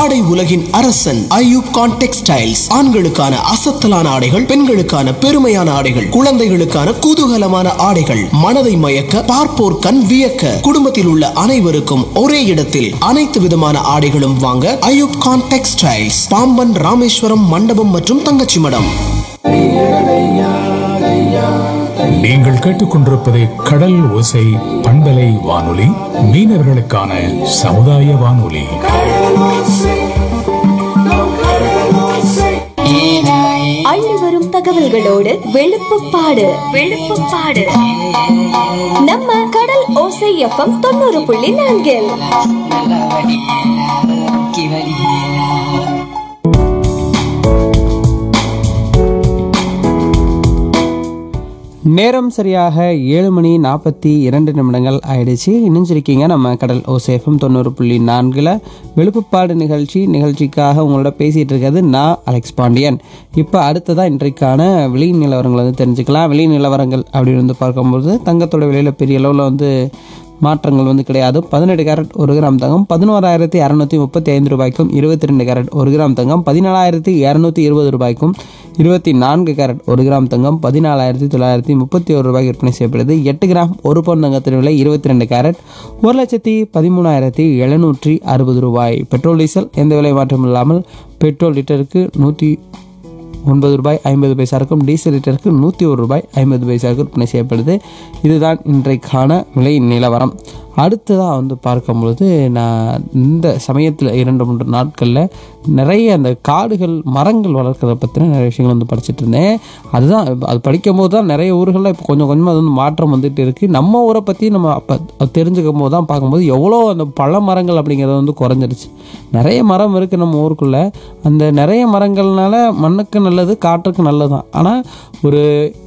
ஆடை உலகின் அரசன் ஐயூப் கான் டெக்ஸ்டைல்ஸ் ஆண்களுக்கான அசத்தலான ஆடைகள் பெண்களுக்கான பெருமையான ஆடைகள் குழந்தைகளுக்கான குதூகலமான ஆடைகள் மனதை மயக்க பார்ப்போர் கண் வியக்க குடும்பத்தில் உள்ள அனைவருக்கும் ஒரே இடத்தில் அனைத்து விதமான ஆடைகளும் வாங்க ஐயூப் கான் டெக்ஸ்டைல்ஸ் பாம்பன் ராமேஸ்வரம் மண்டபம் மற்றும் தங்கச்சி மடம் நீங்கள் கேட்டுக்கொண்டிருப்பது கடல் ஓசை பண்பலை வானொலி மீனவர்களுக்கான சமுதாய வானொலி அள்ளி வரும் தகவல்களோடு வெளுப்புப்பாடு வெளுப்புப்பாடு நம்ம கடல் ஓசை எஃப்எம் தொண்ணூறு புள்ளி நான்கில் நல்லா வடி வக்கி வடி நேரம் சரியாக ஏழு மணி நாற்பத்தி இரண்டு நிமிடங்கள் ஆயிடுச்சு இணைஞ்சிருக்கீங்க நம்ம கடல் ஓசேஃபம் தொண்ணூறு புள்ளி நான்கில் வெளுப்புப்பாடு நிகழ்ச்சி நிகழ்ச்சிக்காக உங்களோட பேசிகிட்டு இருக்கிறது நான் அலெக்ஸ் பாண்டியன் இப்போ அடுத்ததாக இன்றைக்கான விலை நிலவரங்களை வந்து தெரிஞ்சுக்கலாம் விலை நிலவரங்கள் அப்படின்னு வந்து பார்க்கும்போது தங்கத்தோட விலையில் பெரிய அளவில் வந்து மாற்றங்கள் வந்து கிடையாது பதினெட்டு கேரட் ஒரு கிராம் தங்கம் பதினோராயிரத்தி இரநூத்தி முப்பத்தி ஐந்து ரூபாய்க்கும் இருபத்தி ரெண்டு கேரட் ஒரு கிராம் தங்கம் பதினாலாயிரத்தி இரநூத்தி இருபது ரூபாய்க்கும் இருபத்தி நான்கு கேரட் ஒரு கிராம் தங்கம் பதினாலாயிரத்தி தொள்ளாயிரத்தி முப்பத்தி ஒரு ரூபாய்க்கு விற்பனை செய்யப்படுது எட்டு கிராம் ஒரு பவுன் தங்கத்தின் விலை இருபத்தி ரெண்டு கேரட் ஒரு லட்சத்தி பதிமூணாயிரத்தி எழுநூற்றி அறுபது ரூபாய் பெட்ரோல் டீசல் எந்த விலை மாற்றம் இல்லாமல் பெட்ரோல் லிட்டருக்கு நூற்றி ஒன்பது ரூபாய் ஐம்பது பைசாருக்கும் டீசல் லிட்டருக்கு நூற்றி ஒரு ரூபாய் ஐம்பது பைசாவுக்கு விற்பனை செய்யப்படுது இதுதான் இன்றைக்கான விலை நிலவரம் அடுத்ததாக வந்து பார்க்கும்பொழுது நான் இந்த சமயத்தில் இரண்டு மூன்று நாட்களில் நிறைய அந்த காடுகள் மரங்கள் வளர்க்குறத பற்றின நிறைய விஷயங்கள் வந்து படிச்சுட்டு இருந்தேன் அதுதான் அது படிக்கும் போது தான் நிறைய ஊர்களில் இப்போ கொஞ்சம் கொஞ்சமாக அது வந்து மாற்றம் வந்துட்டு இருக்குது நம்ம ஊரை பற்றி நம்ம அப்போ தெரிஞ்சுக்கும் போது தான் பார்க்கும்போது எவ்வளோ அந்த பழ மரங்கள் அப்படிங்கிறது வந்து குறைஞ்சிருச்சு நிறைய மரம் இருக்குது நம்ம ஊருக்குள்ளே அந்த நிறைய மரங்கள்னால மண்ணுக்கு நல்லது காற்றுக்கு நல்லது தான் ஆனால் ஒரு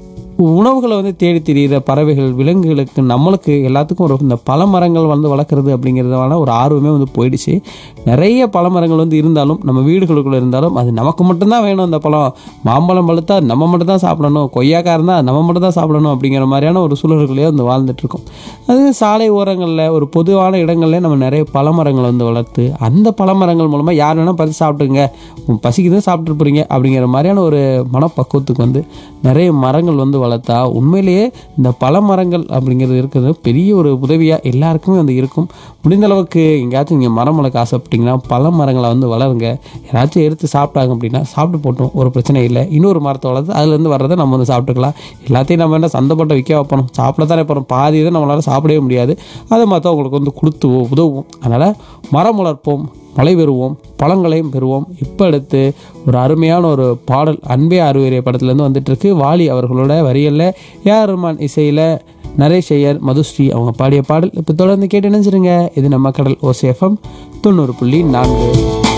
உணவுகளை வந்து தேடி திரியிற பறவைகள் விலங்குகளுக்கு நம்மளுக்கு எல்லாத்துக்கும் ஒரு இந்த பல மரங்கள் வந்து வளர்க்குறது அப்படிங்கிறதுனால ஒரு ஆர்வமே வந்து போயிடுச்சு நிறைய பல மரங்கள் வந்து இருந்தாலும் நம்ம வீடுகளுக்குள்ளே இருந்தாலும் அது நமக்கு மட்டும்தான் வேணும் அந்த பழம் மாம்பழம் பழுத்தா நம்ம மட்டும் தான் சாப்பிடணும் கொய்யாக்கா இருந்தால் நம்ம மட்டும் தான் சாப்பிடணும் அப்படிங்கிற மாதிரியான ஒரு சூழல்களையே வந்து வாழ்ந்துட்டு இருக்கோம் அது சாலை ஓரங்களில் ஒரு பொதுவான இடங்கள்ல நம்ம நிறைய பல மரங்களை வந்து வளர்த்து அந்த பல மரங்கள் மூலமாக யார் வேணால் பறித்து சாப்பிட்டுங்க உங்க பசிக்கு தான் சாப்பிட்டு போறீங்க அப்படிங்கிற மாதிரியான ஒரு மனப்பக்குவத்துக்கு வந்து நிறைய மரங்கள் வந்து வளர்த்தா உண்மையிலேயே இந்த பல மரங்கள் அப்படிங்கிறது இருக்கிறது பெரிய ஒரு உதவியாக எல்லாருக்குமே வந்து இருக்கும் முடிந்த அளவுக்கு எங்கேயாச்சும் இங்கே மரம் வளர்க்க ஆசைப்பட்டீங்கன்னா பல மரங்களை வந்து வளருங்க யாராச்சும் எடுத்து சாப்பிட்டாங்க அப்படின்னா சாப்பிட்டு போட்டோம் ஒரு பிரச்சனை இல்லை இன்னொரு மரத்தை வளர்த்து அதுலேருந்து வர்றதை நம்ம வந்து சாப்பிட்டுக்கலாம் எல்லாத்தையும் நம்ம என்ன சந்தைப்பட்ட விற்க வைப்போம் சாப்பிட தானே போகிறோம் பாதி இதை நம்மளால் சாப்பிடவே முடியாது அதை மற்றவங்களுக்கு வந்து கொடுத்து உதவும் அதனால் மரம் வளர்ப்போம் மழை பெறுவோம் பழங்களையும் பெறுவோம் இப்போ அடுத்து ஒரு அருமையான ஒரு பாடல் அன்பே அருவரிய படத்துலேருந்து வந்துட்டு இருக்கு வாலி அவர்களோட வரிகளில் ஏஆர் ரஹ்மான் இசையில் நரேஷ் ஐயர் மதுஸ்ரீ அவங்க பாடிய பாடல் இப்போ தொடர்ந்து கேட்டு நினைச்சிருங்க இது நம்ம கடல் ஓசேஃபம் தொண்ணூறு புள்ளி நான்கு